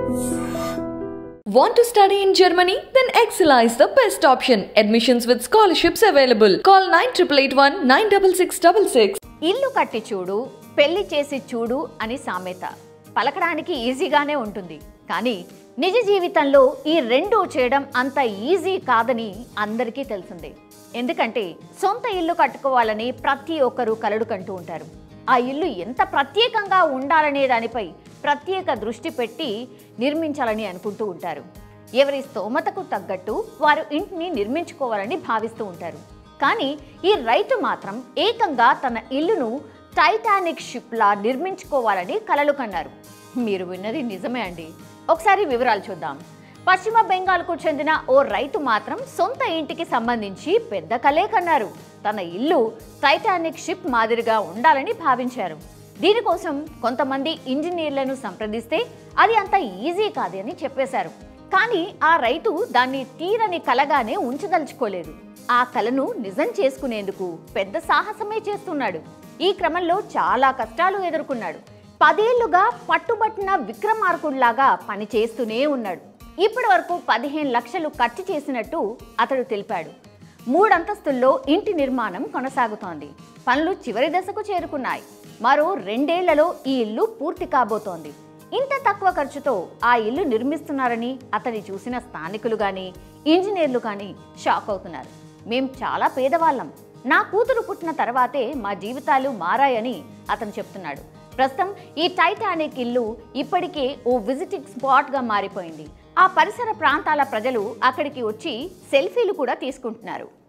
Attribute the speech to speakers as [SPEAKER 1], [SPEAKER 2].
[SPEAKER 1] Want to study in Germany? Then Excella is the best option. Admissions with scholarships available. Call 9881 96666.
[SPEAKER 2] ఇల్లు కట్టి చూడు పెళ్లి చేసి చూడు అని సామెత పలకడానికి ఈజీగానే ఉంటుంది కానీ నిజ జీవితంలో ఈ రెండు చేయడం అంత ఈజీ కాదని అందరికీ తెలిసిందే ఎందుకంటే సొంత ఇల్లు కట్టుకోవాలని ప్రతి ఒక్కరూ కలడు కంటూ ఉంటారు ఆ ఇల్లు ఎంత ప్రత్యేకంగా ఉండాలనే దానిపై ప్రత్యేక దృష్టి పెట్టి నిర్మించాలని అనుకుంటూ ఉంటారు ఎవరి స్తోమతకు తగ్గట్టు వారు ఇంటిని నిర్మించుకోవాలని భావిస్తూ ఉంటారు కానీ ఈ రైతు మాత్రం ఏకంగా తన ఇల్లును టైటానిక్ షిప్లా నిర్మించుకోవాలని కలలు కన్నారు మీరు విన్నది నిజమే అండి ఒకసారి వివరాలు చూద్దాం పశ్చిమ బెంగాల్కు చెందిన ఓ రైతు మాత్రం సొంత ఇంటికి సంబంధించి పెద్ద కలే కన్నారు తన ఇల్లు టైటానిక్ షిప్ మాదిరిగా ఉండాలని భావించారు దీనికోసం కొంతమంది ఇంజనీర్లను సంప్రదిస్తే అది అంత ఈజీ కాదని చెప్పేశారు కానీ ఆ రైతు దాన్ని తీరని కలగానే ఉంచదలుచుకోలేదు ఆ కలను నిజం చేసుకునేందుకు పెద్ద సాహసమే చేస్తున్నాడు ఈ క్రమంలో చాలా కష్టాలు ఎదుర్కొన్నాడు పదేళ్లుగా పట్టుబట్టిన విక్రమార్కుడిలాగా పని చేస్తూనే ఉన్నాడు ఇప్పటి వరకు పదిహేను లక్షలు ఖర్చు చేసినట్టు అతడు తెలిపాడు మూడంతస్తుల్లో ఇంటి నిర్మాణం కొనసాగుతోంది పనులు చివరి దశకు చేరుకున్నాయి మరో రెండేళ్లలో ఈ ఇల్లు పూర్తి కాబోతోంది ఇంత తక్కువ ఖర్చుతో ఆ ఇల్లు నిర్మిస్తున్నారని అతన్ని చూసిన స్థానికులు కానీ ఇంజనీర్లు కానీ షాక్ అవుతున్నారు మేం చాలా పేదవాళ్ళం నా కూతురు పుట్టిన తర్వాతే మా జీవితాలు మారాయని అతను చెప్తున్నాడు ప్రస్తుతం ఈ టైటానిక్ ఇల్లు ఇప్పటికే ఓ విజిటింగ్ స్పాట్గా మారిపోయింది ఆ పరిసర ప్రాంతాల ప్రజలు అక్కడికి వచ్చి సెల్ఫీలు కూడా తీసుకుంటున్నారు